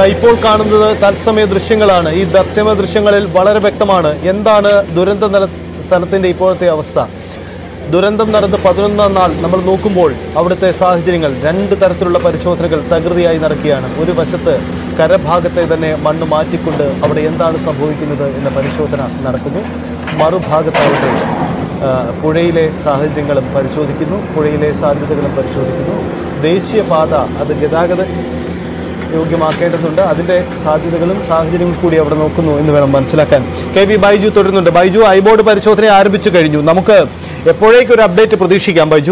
ഇപ്പോൾ കാണുന്നത് തത്സമയ ദൃശ്യങ്ങളാണ് ഈ തത്സമയ ദൃശ്യങ്ങളിൽ വളരെ വ്യക്തമാണ് എന്താണ് ദുരന്ത നില സ്ഥലത്തിൻ്റെ ഇപ്പോഴത്തെ അവസ്ഥ ദുരന്തം നടന്ന് പതിനൊന്നാം നാൾ നമ്മൾ നോക്കുമ്പോൾ അവിടുത്തെ സാഹചര്യങ്ങൾ രണ്ട് തരത്തിലുള്ള പരിശോധനകൾ തകൃതിയായി നടക്കുകയാണ് ഒരു വശത്ത് കരഭാഗത്തെ തന്നെ മണ്ണ് മാറ്റിക്കൊണ്ട് അവിടെ എന്താണ് സംഭവിക്കുന്നത് എന്ന പരിശോധന നടക്കുന്നു മറുഭാഗത്താവട്ടെ ആ, പുഴയിലെ സാഹചര്യങ്ങളും പരിശോധിക്കുന്നു പുഴയിലെ സാധ്യതകളും പരിശോധിക്കുന്നു ദേശീയപാത അത് ഗതാഗത യോഗ്യമാക്കേണ്ടതുണ്ട് അതിൻ്റെ സാധ്യതകളും സാഹചര്യങ്ങളും കൂടി അവിടെ നോക്കുന്നു എന്ന് വേണം മനസ്സിലാക്കാൻ കെ വി ബൈജു തുടരുന്നുണ്ട് ബൈജു ഐബോർഡ് പരിശോധന ആരംഭിച്ചു കഴിഞ്ഞു നമുക്ക് എപ്പോഴേക്കും ഒരു അപ്ഡേറ്റ് പ്രതീക്ഷിക്കാം ബൈജു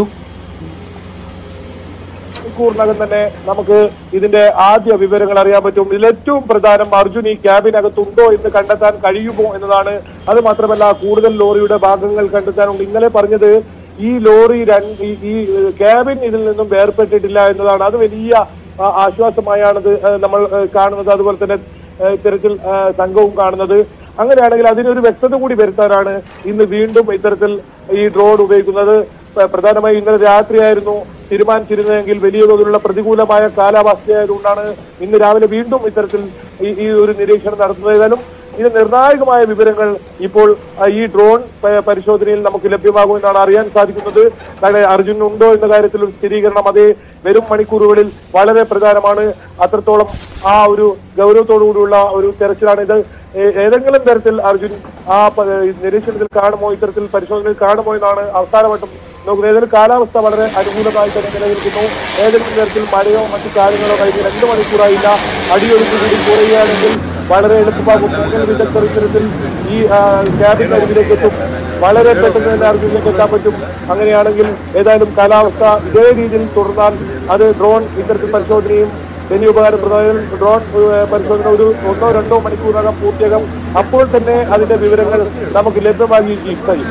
മണിക്കൂറിനകം തന്നെ നമുക്ക് ഇതിന്റെ ആദ്യ വിവരങ്ങൾ അറിയാൻ പറ്റും ഇതിൽ ഏറ്റവും പ്രധാനം അർജുൻ ഈ ക്യാബിനകത്തുണ്ടോ എന്ന് കണ്ടെത്താൻ കഴിയുമോ എന്നതാണ് അത് മാത്രമല്ല കൂടുതൽ ലോറിയുടെ ഭാഗങ്ങൾ കണ്ടെത്താനുണ്ട് ഇന്നലെ പറഞ്ഞത് ഈ ലോറി രണ്ട് ഈ- ഈ ക്യാബിൻ ഇതിൽ നിന്നും വേർപെട്ടിട്ടില്ല എന്നതാണ് അത് വലിയ ആ, ആശ്വാസമായാണ് ഇത് ആ, നമ്മൾ ആ, കാണുന്നത് അതുപോലെ തന്നെ ആ, ഇത്തരത്തിൽ ആ, സംഘവും കാണുന്നത് അങ്ങനെയാണെങ്കിൽ അതിനൊരു വ്യക്തത കൂടി വരുത്താനാണ് ഇന്ന് വീണ്ടും ഇത്തരത്തിൽ ഈ ഡ്രോൺ ഉപയോഗിക്കുന്നത് പ്ര- പ്രധാനമായും ഇന്നലെ രാത്രിയായിരുന്നു തീരുമാനിച്ചിരുന്നതെങ്കിൽ വലിയ തോതിലുള്ള പ്രതികൂലമായ കാലാവസ്ഥയായതുകൊണ്ടാണ് ഇന്ന് രാവിലെ വീണ്ടും ഇത്തരത്തിൽ ഈ ഈ ഒരു നിരീക്ഷണം നടത്തുന്നത് ഏതായാലും ഇത് നിർണായകമായ വിവരങ്ങൾ ഇപ്പോൾ ആ, ഈ ഡ്രോൺ പ- പരിശോധനയിൽ നമുക്ക് ലഭ്യമാകുമെന്നാണ് അറിയാൻ സാധിക്കുന്നത് കാരണം അർജുൻ ഉണ്ടോ എന്ന കാര്യത്തിൽ ഒരു സ്ഥിരീകരണം അതേ വരും മണിക്കൂറുകളിൽ വളരെ പ്രധാനമാണ് അത്രത്തോളം ആ ഒരു ഗൗരവത്തോടുകൂടിയുള്ള ഒരു തെരച്ചിലാണ് ഇത് ഏ- ഏതെങ്കിലും തരത്തിൽ അർജുൻ ആ പ- നിരീക്ഷണത്തിൽ കാണുമോ ഇത്തരത്തിൽ പരിശോധനയിൽ കാണുമോ എന്നാണ് അവസാനവട്ടം നോക്കുന്നത് ഏതൊരു കാലാവസ്ഥ വളരെ അനുകൂലമായി തന്നെ നിലനിൽക്കുന്നു ഏതെങ്കിലും തരത്തിൽ മഴയോ മറ്റു കാര്യങ്ങളോ കഴിഞ്ഞ് രണ്ട് മണിക്കൂറായില്ല അടിയൊഴുക്ക് കൂടി കുറയുകയാണെങ്കിൽ വളരെ എളുപ്പമാകും മുങ്ങൽ വിദഗ്ധർ ഇത്തരത്തിൽ ഈ ആ, ക്യാബിൻ അരികിലേക്ക് എത്തും വളരെ പെട്ടെന്ന് തന്നെ അർജുനിലേക്ക് എത്താൻ പറ്റും അങ്ങനെയാണെങ്കിൽ ഏതായാലും കാലാവസ്ഥ ഇതേ രീതിയിൽ തുടർന്നാൽ അത് ഡ്രോൺ ഇത്തരത്തിൽ പരിശോധനയും വലിയ ഉപകാരപ്രദമായ ഡ്രോൺ ഏഹ്, പരിശോധന ഒരു ഒന്നോ രണ്ടോ മണിക്കൂറിനകം പൂർത്തിയാകും അപ്പോൾ തന്നെ അതിന്റെ വിവരങ്ങൾ നമുക്ക് ലഭ്യമാക്കി കഴിയും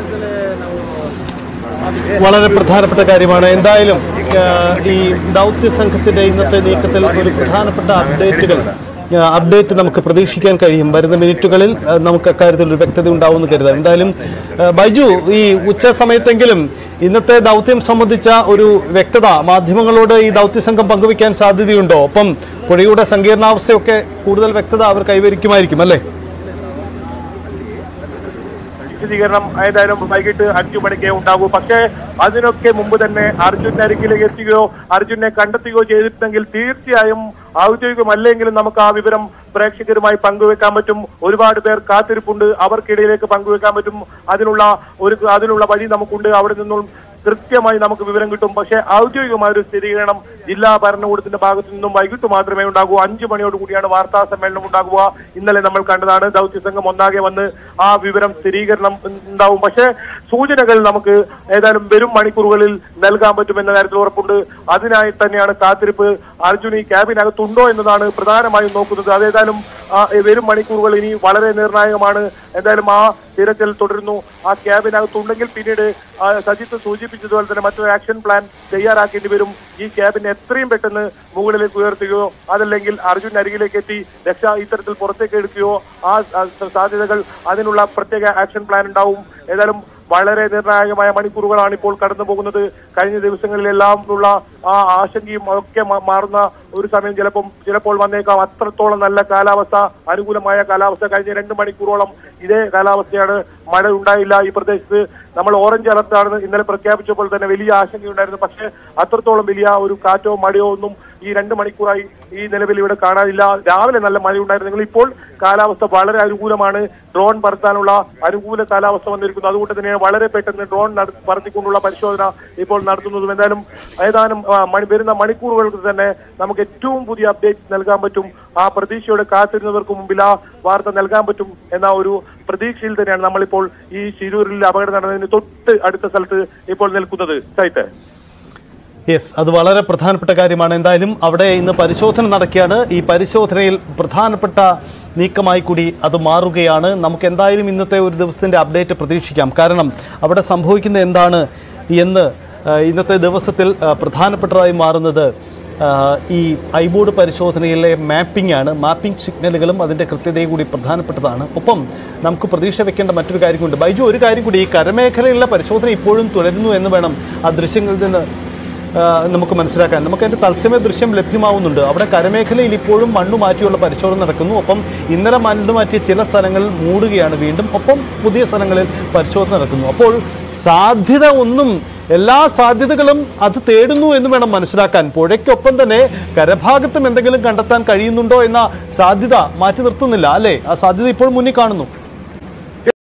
വളരെ പ്രധാനപ്പെട്ട കാര്യമാണ് എന്തായാലും ആ, ഈ ദൗത്യ സംഘത്തിന്റെ ഇന്നത്തെ നീക്കത്തിൽ ഒരു പ്രധാനപ്പെട്ട അപ്ഡേറ്റുകൾ ആ, അപ്ഡേറ്റ് നമുക്ക് പ്രതീക്ഷിക്കാൻ കഴിയും വരുന്ന മിനിറ്റുകളിൽ ആ, നമുക്ക് അക്കാര്യത്തിൽ ഒരു വ്യക്തത ഉണ്ടാവുമെന്ന് കരുതാം എന്തായാലും ആ, ബൈജു ഈ ഉച്ച സമയത്തെങ്കിലും ഇന്നത്തെ ദൗത്യം സംബന്ധിച്ച ഒരു വ്യക്തത മാധ്യമങ്ങളോട് ഈ ദൗത്യ സംഘം പങ്കുവയ്ക്കാൻ സാധ്യതയുണ്ടോ ഒപ്പം പുഴയുടെ സങ്കീർണാവസ്ഥയൊക്കെ കൂടുതൽ വ്യക്തത അവർ കൈവരിക്കുമായിരിക്കും അല്ലേ വിശദീകരണം ഏതായാലും വൈകിട്ട് അഞ്ചു മണിക്കേ ഉണ്ടാകൂ പക്ഷേ അതിനൊക്കെ മുമ്പ് തന്നെ അർജുൻ അരികിലേക്ക് എത്തുകയോ അർജുനെ കണ്ടെത്തുകയോ ചെയ്തിട്ടുണ്ടെങ്കിൽ തീർച്ചയായും ഔദ്യോഗികമല്ലെങ്കിലും നമുക്ക് ആ വിവരം പ്രേക്ഷകരുമായി പങ്കുവെക്കാൻ പറ്റും ഒരുപാട് പേർ കാത്തിരിപ്പുണ്ട് അവർക്കിടയിലേക്ക് പങ്കുവെക്കാൻ പറ്റും അതിനുള്ള ഒരു അതിനുള്ള വഴി നമുക്കുണ്ട് അവിടെ നിന്നും കൃത്യമായി നമുക്ക് വിവരം കിട്ടും പക്ഷേ ഔദ്യോഗികമായ ഒരു സ്ഥിരീകരണം ജില്ലാ ഭരണകൂടത്തിന്റെ ഭാഗത്തു നിന്നും വൈകിട്ട് മാത്രമേ ഉണ്ടാകൂ അഞ്ചു മണിയോട് കൂടിയാണ് വാർത്താ സമ്മേളനം ഉണ്ടാകുക ഇന്നലെ നമ്മൾ കണ്ടതാണ് ദൗത്യ സംഘം ഒന്നാകെ വന്ന് ആ വിവരം സ്ഥിരീകരണം ഉണ്ടാവും പക്ഷേ സൂചനകൾ നമുക്ക് ഏതായാലും വരും മണിക്കൂറുകളിൽ നൽകാൻ പറ്റുമെന്ന കാര്യത്തിൽ ഉറപ്പുണ്ട് അതിനായി തന്നെയാണ് കാത്തിരിപ്പ് അർജുൻ ഈ ക്യാബിനകത്തുണ്ടോ എന്നതാണ് പ്രധാനമായും നോക്കുന്നത് അതേതായാലും ആ വരും മണിക്കൂറുകൾ ഇനി വളരെ നിർണായകമാണ് എന്തായാലും ആ തിരച്ചിൽ തുടരുന്നു ആ ക്യാബിനകത്തുണ്ടെങ്കിൽ പിന്നീട് ആ, സജിത്ത് സൂചിപ്പിച്ചതുപോലെ തന്നെ മറ്റൊരു ആക്ഷൻ പ്ലാൻ തയ്യാറാക്കേണ്ടി വരും ഈ ക്യാബിനെ എത്രയും പെട്ടെന്ന് മുകളിലേക്ക് ഉയർത്തുകയോ അതല്ലെങ്കിൽ അർജുൻ അരികിലേക്ക് എത്തി രക്ഷ ഇത്തരത്തിൽ പുറത്തേക്ക് എടുക്കുകയോ ആ ആ, സാധ്യതകൾ അതിനുള്ള പ്രത്യേക ആക്ഷൻ പ്ലാൻ ഉണ്ടാവും ഏതായാലും വളരെ നിർണായകമായ മണിക്കൂറുകളാണ് ഇപ്പോൾ കടന്നു പോകുന്നത് കഴിഞ്ഞ ദിവസങ്ങളിലെല്ലാം ഉള്ള ആ ആശങ്കയും ഒക്കെ മ- മാറുന്ന ഒരു സമയം ചിലപ്പം ചിലപ്പോൾ വന്നേക്കാം അത്രത്തോളം നല്ല കാലാവസ്ഥ അനുകൂലമായ കാലാവസ്ഥ കഴിഞ്ഞ രണ്ട് മണിക്കൂറോളം ഇതേ കാലാവസ്ഥയാണ് മഴ ഉണ്ടായില്ല ഈ പ്രദേശത്ത് നമ്മൾ ഓറഞ്ച് അലർട്ടാണ് ഇന്നലെ പ്രഖ്യാപിച്ചപ്പോൾ തന്നെ വലിയ ആശങ്കയുണ്ടായിരുന്നു പക്ഷേ അത്രത്തോളം വലിയ ഒരു കാറ്റോ മഴയോ ഒന്നും ഈ രണ്ട് മണിക്കൂറായി ഈ നിലവിൽ ഇവിടെ കാണാനില്ല രാവിലെ നല്ല മഴയുണ്ടായിരുന്നെങ്കിൽ ഇപ്പോൾ കാലാവസ്ഥ വളരെ അനുകൂലമാണ് ഡ്രോൺ പറത്താനുള്ള അനുകൂല കാലാവസ്ഥ വന്നിരിക്കുന്നു അതുകൊണ്ട് തന്നെ വളരെ പെട്ടെന്ന് ഡ്രോൺ നട- പറത്തിക്കൊണ്ടുള്ള പരിശോധന ഇപ്പോൾ നടത്തുന്നതും എന്തായാലും ഏതാനും ആ, മണി വരുന്ന മണിക്കൂറുകൾക്ക് തന്നെ നമുക്ക് ഏറ്റവും പുതിയ അപ്ഡേറ്റ് നൽകാൻ പറ്റും ആ പ്രതീക്ഷയോടെ കാത്തിരുന്നവർക്ക് മുമ്പിൽ ആ വാർത്ത നൽകാൻ പറ്റും എന്ന ഒരു പ്രതീക്ഷയിൽ തന്നെയാണ് നമ്മളിപ്പോൾ ഈ ശിരൂരിൽ അപകടം നടന്നതിന് തൊട്ട് അടുത്ത സ്ഥലത്ത് ഇപ്പോൾ നിൽക്കുന്നത് സൈറ്റ് യെസ് അത് വളരെ പ്രധാനപ്പെട്ട കാര്യമാണ് എന്തായാലും അവിടെ ഇന്ന് പരിശോധന നടക്കുകയാണ് ഈ പരിശോധനയിൽ പ്രധാനപ്പെട്ട നീക്കമായി കൂടി അത് മാറുകയാണ് നമുക്ക് എന്തായാലും ഇന്നത്തെ ഒരു ദിവസത്തിൻ്റെ അപ്ഡേറ്റ് പ്രതീക്ഷിക്കാം കാരണം അവിടെ സംഭവിക്കുന്നത് എന്താണ് എന്ന് ആ, ഇന്നത്തെ ദിവസത്തിൽ ആ, പ്രധാനപ്പെട്ടതായി മാറുന്നത് ആ, ഈ ഐബോർഡ് പരിശോധനയിലെ മാപ്പിംഗ് ആണ് മാപ്പിംഗ് സിഗ്നലുകളും അതിൻ്റെ കൃത്യതയും കൂടി പ്രധാനപ്പെട്ടതാണ് ഒപ്പം നമുക്ക് പ്രതീക്ഷ വെക്കേണ്ട മറ്റൊരു കാര്യം കൂടി ബൈജു ഒരു കാര്യം കൂടി ഈ കരമേഖലയിലുള്ള പരിശോധന ഇപ്പോഴും തുടരുന്നു എന്ന് വേണം ആ ദൃശ്യങ്ങളിൽ നിന്ന് ആ, നമുക്ക് മനസ്സിലാക്കാൻ നമുക്ക് അതിൻ്റെ തത്സമയ ദൃശ്യം ലഭ്യമാവുന്നുണ്ട് അവിടെ കരമേഖലയിൽ ഇപ്പോഴും മണ്ണ് മാറ്റിയുള്ള പരിശോധന നടക്കുന്നു ഒപ്പം ഇന്നലെ മണ്ണ് മാറ്റിയ ചില സ്ഥലങ്ങളിൽ മൂടുകയാണ് വീണ്ടും ഒപ്പം പുതിയ സ്ഥലങ്ങളിൽ പരിശോധന നടക്കുന്നു അപ്പോൾ സാധ്യത ഒന്നും എല്ലാ സാധ്യതകളും അത് തേടുന്നു എന്ന് വേണം മനസ്സിലാക്കാൻ പുഴയ്ക്കൊപ്പം തന്നെ കരഭാഗത്തും എന്തെങ്കിലും കണ്ടെത്താൻ കഴിയുന്നുണ്ടോ എന്ന സാധ്യത മാറ്റി നിർത്തുന്നില്ല അല്ലേ ആ സാധ്യത ഇപ്പോൾ മുന്നിൽ കാണുന്നു